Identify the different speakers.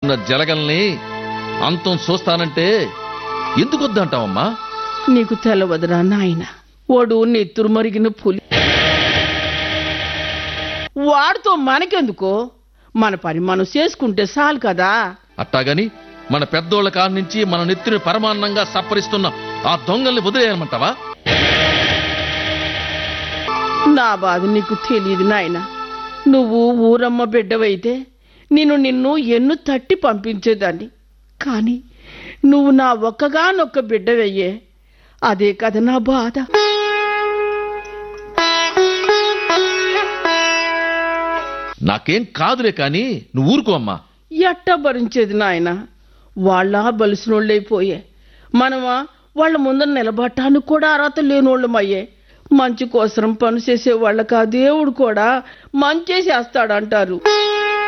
Speaker 1: పుట్టిన జలగల్ని అంతం చూస్తానంటే ఎందుకు వద్దంటావమ్మా
Speaker 2: నీకు తెలవదురా నాయన వాడు నెత్తురు మరిగిన పులి వాడితో మనకెందుకో మన పని మనం చేసుకుంటే చాలు కదా
Speaker 1: అట్టాగని మన పెద్దోళ్ళ కాడ నుంచి మన నెత్తిని పరమాన్నంగా సప్పరిస్తున్న ఆ దొంగల్ని వదిలేయమంటావా
Speaker 2: నా బాధ నీకు తెలియదు నాయన నువ్వు ఊరమ్మ బిడ్డవైతే నేను నిన్ను ఎన్ను తట్టి పంపించేదాన్ని కానీ నువ్వు నా ఒక్కగానొక్క బిడ్డవయ్యే అదే కదా నా బాధ
Speaker 1: నాకేం కాదులే కానీ నువ్వు ఊరుకో అమ్మా
Speaker 2: ఎట్టా భరించేది నాయన వాళ్ళ బలిసినోళ్ళైపోయే మనమా వాళ్ళ ముందర నిలబడటానికి కూడా అర్హత లేనోళ్ళమయ్యే మంచి కోసరం పని చేసే వాళ్ళకి ఆ దేవుడు కూడా మంచి చేస్తాడంటారు